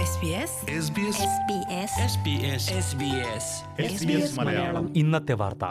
SBS SBS SBS SBS SBS SBS Malayalam ഇന്നത്തെ വാർത്ത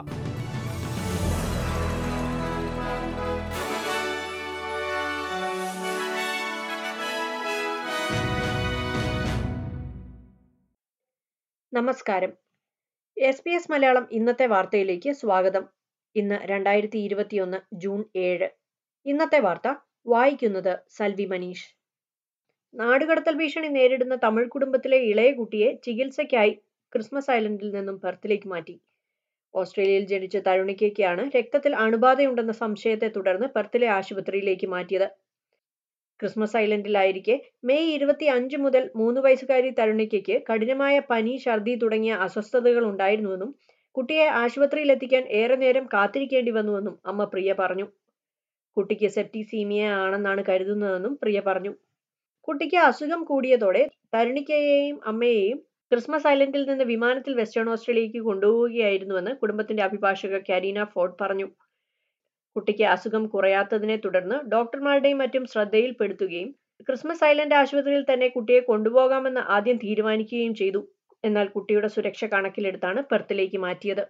നമസ്കാരം എസ് പി എസ് മലയാളം ഇന്നത്തെ വാർത്തയിലേക്ക് സ്വാഗതം ഇന്ന് രണ്ടായിരത്തി ഇരുപത്തിയൊന്ന് ജൂൺ ഏഴ് ഇന്നത്തെ വാർത്ത വായിക്കുന്നത് സൽവി മനീഷ് നാടുകടത്തൽ ഭീഷണി നേരിടുന്ന തമിഴ് കുടുംബത്തിലെ ഇളയ കുട്ടിയെ ചികിത്സയ്ക്കായി ക്രിസ്മസ് ഐലൻഡിൽ നിന്നും പെർത്തിലേക്ക് മാറ്റി ഓസ്ട്രേലിയയിൽ ജനിച്ച തരുണിക്കയ്ക്കാണ് രക്തത്തിൽ അണുബാധയുണ്ടെന്ന സംശയത്തെ തുടർന്ന് പെർത്തിലെ ആശുപത്രിയിലേക്ക് മാറ്റിയത് ക്രിസ്മസ് ഐലൻഡിലായിരിക്കെ മെയ് ഇരുപത്തി അഞ്ച് മുതൽ മൂന്ന് വയസ്സുകാരി തരുണിക്കയ്ക്ക് കഠിനമായ പനി ഛർദി തുടങ്ങിയ അസ്വസ്ഥതകൾ ഉണ്ടായിരുന്നുവെന്നും കുട്ടിയെ ആശുപത്രിയിൽ എത്തിക്കാൻ ഏറെ നേരം കാത്തിരിക്കേണ്ടി വന്നുവെന്നും അമ്മ പ്രിയ പറഞ്ഞു കുട്ടിക്ക് സെപ്റ്റിസീമിയ ആണെന്നാണ് കരുതുന്നതെന്നും പ്രിയ പറഞ്ഞു കുട്ടിക്ക് അസുഖം കൂടിയതോടെ തരുണിക്കയെയും അമ്മയെയും ക്രിസ്മസ് ഐലൻഡിൽ നിന്ന് വിമാനത്തിൽ വെസ്റ്റേൺ ഓസ്ട്രേലിയയ്ക്ക് കൊണ്ടുപോവുകയായിരുന്നുവെന്ന് കുടുംബത്തിന്റെ അഭിഭാഷക കാരീന ഫോർഡ് പറഞ്ഞു കുട്ടിക്ക് അസുഖം കുറയാത്തതിനെ തുടർന്ന് ഡോക്ടർമാരുടെയും മറ്റും ശ്രദ്ധയിൽപ്പെടുത്തുകയും ക്രിസ്മസ് ഐലൻഡ് ആശുപത്രിയിൽ തന്നെ കുട്ടിയെ കൊണ്ടുപോകാമെന്ന് ആദ്യം തീരുമാനിക്കുകയും ചെയ്തു എന്നാൽ കുട്ടിയുടെ സുരക്ഷ കണക്കിലെടുത്താണ് പെർത്തിലേക്ക് മാറ്റിയത്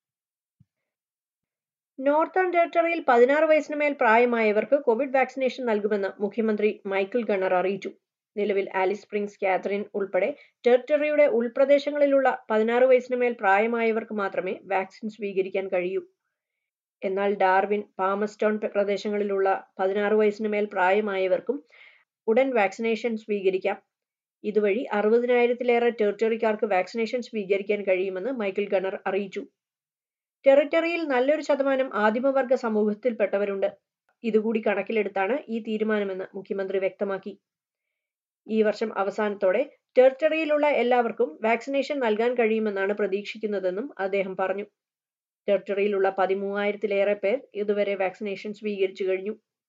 നോർത്തേൺ ടെറിട്ടറിയിൽ പതിനാറ് വയസ്സിന് മേൽ പ്രായമായവർക്ക് കോവിഡ് വാക്സിനേഷൻ നൽകുമെന്ന് മുഖ്യമന്ത്രി മൈക്കിൾ ഗണ്ണർ അറിയിച്ചു നിലവിൽ ആലിസ് സ്പ്രിങ്സ് കാത്തറിൻ ഉൾപ്പെടെ ടെറിട്ടറിയുടെ ഉൾപ്രദേശങ്ങളിലുള്ള പതിനാറ് വയസ്സിന് മേൽ പ്രായമായവർക്ക് മാത്രമേ വാക്സിൻ സ്വീകരിക്കാൻ കഴിയൂ എന്നാൽ ഡാർവിൻ പാമസ്റ്റോൺ പ്രദേശങ്ങളിലുള്ള പതിനാറ് വയസ്സിന് മേൽ പ്രായമായവർക്കും ഉടൻ വാക്സിനേഷൻ സ്വീകരിക്കാം ഇതുവഴി അറുപതിനായിരത്തിലേറെ ടെറിട്ടറിക്കാർക്ക് വാക്സിനേഷൻ സ്വീകരിക്കാൻ കഴിയുമെന്ന് മൈക്കിൾ ഗണർ അറിയിച്ചു ടെറിട്ടറിയിൽ നല്ലൊരു ശതമാനം ആദിമവർഗ സമൂഹത്തിൽപ്പെട്ടവരുണ്ട് ഇതുകൂടി കണക്കിലെടുത്താണ് ഈ തീരുമാനമെന്ന് മുഖ്യമന്ത്രി വ്യക്തമാക്കി ഈ വർഷം അവസാനത്തോടെ ടെറിട്ടറിയിലുള്ള എല്ലാവർക്കും വാക്സിനേഷൻ നൽകാൻ കഴിയുമെന്നാണ് പ്രതീക്ഷിക്കുന്നതെന്നും അദ്ദേഹം പറഞ്ഞു ടെറിട്ടറിയിലുള്ള പതിമൂവായിരത്തിലേറെ പേർ ഇതുവരെ വാക്സിനേഷൻ സ്വീകരിച്ചു കഴിഞ്ഞു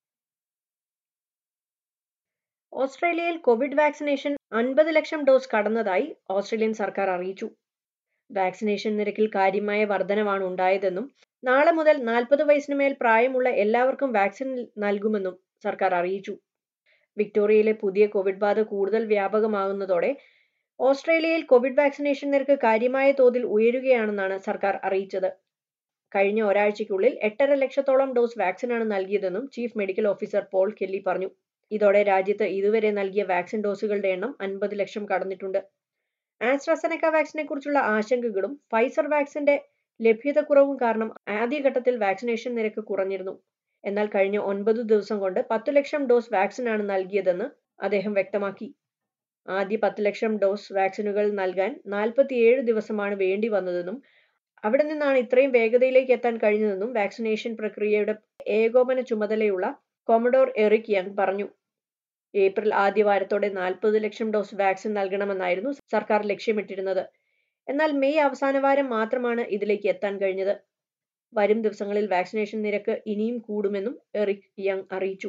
ഓസ്ട്രേലിയയിൽ കോവിഡ് വാക്സിനേഷൻ അൻപത് ലക്ഷം ഡോസ് കടന്നതായി ഓസ്ട്രേലിയൻ സർക്കാർ അറിയിച്ചു വാക്സിനേഷൻ നിരക്കിൽ കാര്യമായ വർധനവാണ് ഉണ്ടായതെന്നും നാളെ മുതൽ നാൽപ്പത് വയസ്സിന് മേൽ പ്രായമുള്ള എല്ലാവർക്കും വാക്സിൻ നൽകുമെന്നും സർക്കാർ അറിയിച്ചു വിക്ടോറിയയിലെ പുതിയ കോവിഡ് ബാധ കൂടുതൽ വ്യാപകമാകുന്നതോടെ ഓസ്ട്രേലിയയിൽ കോവിഡ് വാക്സിനേഷൻ നിരക്ക് കാര്യമായ തോതിൽ ഉയരുകയാണെന്നാണ് സർക്കാർ അറിയിച്ചത് കഴിഞ്ഞ ഒരാഴ്ചയ്ക്കുള്ളിൽ എട്ടര ലക്ഷത്തോളം ഡോസ് വാക്സിനാണ് നൽകിയതെന്നും chief medical officer Paul Kelly പറഞ്ഞു ഇതോടെ രാജ്യത്ത് ഇതുവരെ നൽകിയ വാക്സിൻ ഡോസുകളുടെ എണ്ണം അൻപത് ലക്ഷം കടന്നിട്ടുണ്ട് ആസ്ട്രസെനക്ക വാക്സിനെ കുറിച്ചുള്ള ആശങ്കകളും ഫൈസർ വാക്സിന്റെ ലഭ്യതക്കുറവും കാരണം ആദ്യഘട്ടത്തിൽ വാക്സിനേഷൻ നിരക്ക് കുറഞ്ഞിരുന്നു എന്നാൽ കഴിഞ്ഞ ഒൻപത് ദിവസം കൊണ്ട് പത്തു ലക്ഷം ഡോസ് വാക്സിനാണ് നൽകിയതെന്ന് അദ്ദേഹം വ്യക്തമാക്കി ആദ്യ പത്ത് ലക്ഷം ഡോസ് വാക്സിനുകൾ നൽകാൻ നാൽപ്പത്തിയേഴ് ദിവസമാണ് വേണ്ടി വന്നതെന്നും അവിടെ നിന്നാണ് ഇത്രയും വേഗതയിലേക്ക് എത്താൻ കഴിഞ്ഞതെന്നും വാക്സിനേഷൻ പ്രക്രിയയുടെ ഏകോപന ചുമതലയുള്ള കൊമഡോർ എറിക് യങ് പറഞ്ഞു ഏപ്രിൽ ആദ്യ വാരത്തോടെ നാൽപ്പത് ലക്ഷം ഡോസ് വാക്സിൻ നൽകണമെന്നായിരുന്നു സർക്കാർ ലക്ഷ്യമിട്ടിരുന്നത് എന്നാൽ മെയ് അവസാന വാരം മാത്രമാണ് ഇതിലേക്ക് എത്താൻ കഴിഞ്ഞത് വരും ദിവസങ്ങളിൽ വാക്സിനേഷൻ നിരക്ക് ഇനിയും കൂടുമെന്നും എറിക് യങ് അറിയിച്ചു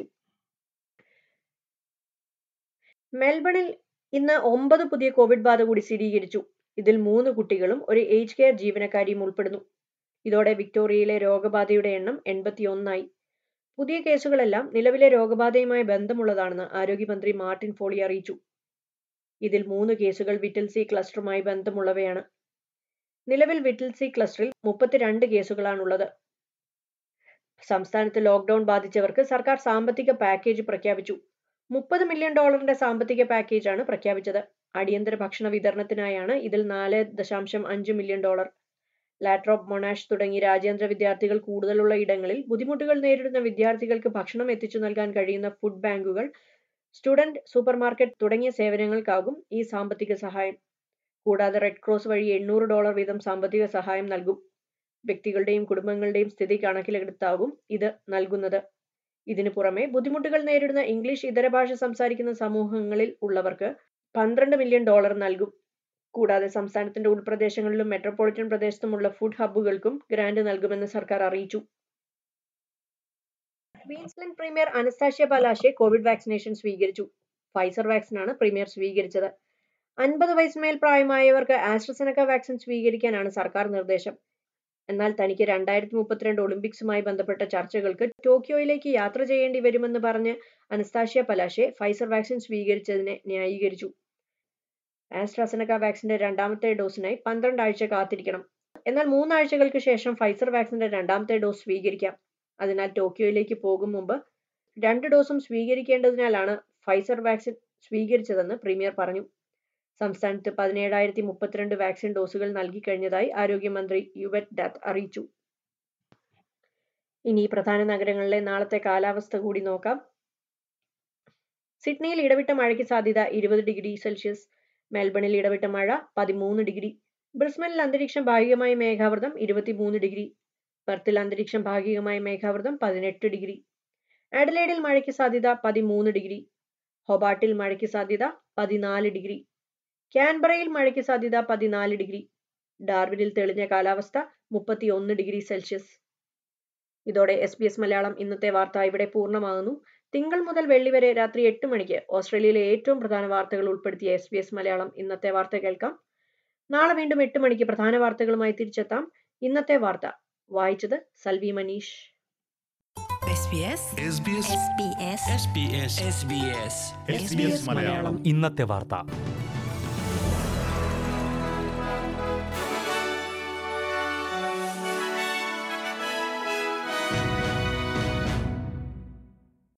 മെൽബണിൽ ഇന്ന് ഒമ്പത് പുതിയ കോവിഡ് ബാധ കൂടി സ്ഥിരീകരിച്ചു ഇതിൽ മൂന്ന് കുട്ടികളും ഒരു ഏജ് കെയർ ജീവനക്കാരിയും ഉൾപ്പെടുന്നു ഇതോടെ വിക്ടോറിയയിലെ രോഗബാധയുടെ എണ്ണം എൺപത്തിയൊന്നായി പുതിയ കേസുകളെല്ലാം നിലവിലെ രോഗബാധയുമായി ബന്ധമുള്ളതാണെന്ന് ആരോഗ്യമന്ത്രി മാർട്ടിൻ ഫോളി അറിയിച്ചു ഇതിൽ മൂന്ന് കേസുകൾ വിറ്റിൽസി ക്ലസ്റ്ററുമായി ബന്ധമുള്ളവയാണ് നിലവിൽ വിറ്റിൽസി ക്ലസ്റ്ററിൽ മുപ്പത്തിരണ്ട് കേസുകളാണുള്ളത് സംസ്ഥാനത്ത് ലോക്ക്ഡൌൺ ബാധിച്ചവർക്ക് സർക്കാർ സാമ്പത്തിക പാക്കേജ് പ്രഖ്യാപിച്ചു മുപ്പത് മില്യൺ ഡോളറിന്റെ സാമ്പത്തിക പാക്കേജാണ് പ്രഖ്യാപിച്ചത് അടിയന്തര ഭക്ഷണ വിതരണത്തിനായാണ് ഇതിൽ നാല് ദശാംശം അഞ്ച് മില്യൺ ഡോളർ ലാട്രോപ്പ് മൊണാഷ് തുടങ്ങി രാജ്യാന്തര വിദ്യാർത്ഥികൾ കൂടുതലുള്ള ഇടങ്ങളിൽ ബുദ്ധിമുട്ടുകൾ നേരിടുന്ന വിദ്യാർത്ഥികൾക്ക് ഭക്ഷണം എത്തിച്ചു നൽകാൻ കഴിയുന്ന ഫുഡ് ബാങ്കുകൾ സ്റ്റുഡന്റ് സൂപ്പർമാർക്കറ്റ് തുടങ്ങിയ സേവനങ്ങൾക്കാകും ഈ സാമ്പത്തിക സഹായം കൂടാതെ റെഡ് ക്രോസ് വഴി എണ്ണൂറ് ഡോളർ വീതം സാമ്പത്തിക സഹായം നൽകും വ്യക്തികളുടെയും കുടുംബങ്ങളുടെയും സ്ഥിതി കണക്കിലെടുത്താകും ഇത് നൽകുന്നത് ഇതിനു പുറമെ ബുദ്ധിമുട്ടുകൾ നേരിടുന്ന ഇംഗ്ലീഷ് ഇതര ഭാഷ സംസാരിക്കുന്ന സമൂഹങ്ങളിൽ ഉള്ളവർക്ക് പന്ത്രണ്ട് മില്യൺ ഡോളർ നൽകും കൂടാതെ സംസ്ഥാനത്തിന്റെ ഉൾപ്രദേശങ്ങളിലും മെട്രോപൊളിറ്റൻ പ്രദേശത്തുമുള്ള ഫുഡ് ഹബ്ബുകൾക്കും ഗ്രാന്റ് നൽകുമെന്ന് സർക്കാർ അറിയിച്ചു Queensland premier Anastacia Palaszczuk covid vaccination സ്വീകരിച്ചു ഫൈസർ വാക്സിനാണ് പ്രീമിയർ സ്വീകരിച്ചത് അൻപത് വയസ്സിന് മേൽ പ്രായമായവർക്ക് ആസ്ട്രസെനക്ക വാക്സിൻ സ്വീകരിക്കാനാണ് സർക്കാർ നിർദ്ദേശം എന്നാൽ തനിക്ക് രണ്ടായിരത്തി മുപ്പത്തിരണ്ട് ഒളിമ്പിക്സുമായി ബന്ധപ്പെട്ട ചർച്ചകൾക്ക് ടോക്കിയോയിലേക്ക് യാത്ര ചെയ്യേണ്ടി വരുമെന്ന് പറഞ്ഞ് അനസ്താഷ്യ പലാശെ ഫൈസർ വാക്സിൻ സ്വീകരിച്ചതിനെ ന്യായീകരിച്ചു ആസ്ട്രാസെനക വാക്സിന്റെ രണ്ടാമത്തെ ഡോസിനായി പന്ത്രണ്ട് ആഴ്ച കാത്തിരിക്കണം എന്നാൽ മൂന്നാഴ്ചകൾക്ക് ശേഷം ഫൈസർ വാക്സിന്റെ രണ്ടാമത്തെ ഡോസ് സ്വീകരിക്കാം അതിനാൽ ടോക്കിയോയിലേക്ക് പോകും മുമ്പ് രണ്ട് ഡോസും സ്വീകരിക്കേണ്ടതിനാലാണ് ഫൈസർ വാക്സിൻ സ്വീകരിച്ചതെന്ന് പ്രീമിയർ പറഞ്ഞു സംസ്ഥാനത്ത് പതിനേഴായിരത്തി മുപ്പത്തിരണ്ട് വാക്സിൻ ഡോസുകൾ നൽകി കഴിഞ്ഞതായി ആരോഗ്യമന്ത്രി യുവറ്റ് ഡാത്ത് അറിയിച്ചു ഇനി പ്രധാന നഗരങ്ങളിലെ നാളത്തെ കാലാവസ്ഥ കൂടി നോക്കാം സിഡ്നിയിൽ ഇടവിട്ട മഴയ്ക്ക് സാധ്യത ഇരുപത് ഡിഗ്രി സെൽഷ്യസ് മെൽബണിൽ ഇടവിട്ട മഴ പതിമൂന്ന് ഡിഗ്രി ബ്രിസ്ബനിൽ അന്തരീക്ഷം ഭാഗികമായി മേഘാവൃതം ഇരുപത്തിമൂന്ന് ഡിഗ്രി പെർത്തിൽ അന്തരീക്ഷം ഭാഗികമായി മേഘാവൃതം പതിനെട്ട് ഡിഗ്രി ആഡലേഡിൽ മഴയ്ക്ക് സാധ്യത പതിമൂന്ന് ഡിഗ്രി ഹൊബാട്ടിൽ മഴയ്ക്ക് സാധ്യത പതിനാല് ഡിഗ്രി ക്യാൻബറയിൽ മഴയ്ക്ക് സാധ്യത പതിനാല് ഡിഗ്രി ഡാർവിനിൽ തെളിഞ്ഞ കാലാവസ്ഥ മുപ്പത്തിയൊന്ന് ഡിഗ്രി സെൽഷ്യസ് ഇതോടെ എസ് ബി എസ് മലയാളം ഇന്നത്തെ വാർത്ത ഇവിടെ പൂർണ്ണമാകുന്നു തിങ്കൾ മുതൽ വെള്ളി വരെ രാത്രി എട്ട് മണിക്ക് ഓസ്ട്രേലിയയിലെ ഏറ്റവും പ്രധാന വാർത്തകൾ ഉൾപ്പെടുത്തിയ എസ് ബി എസ് മലയാളം ഇന്നത്തെ വാർത്ത കേൾക്കാം നാളെ വീണ്ടും എട്ട് മണിക്ക് പ്രധാന വാർത്തകളുമായി തിരിച്ചെത്താം ഇന്നത്തെ വാർത്ത വായിച്ചത് Salvi Manish SBS SBS SBS SBS SBS SBS Malayalam ഇന്നത്തെ വാർത്ത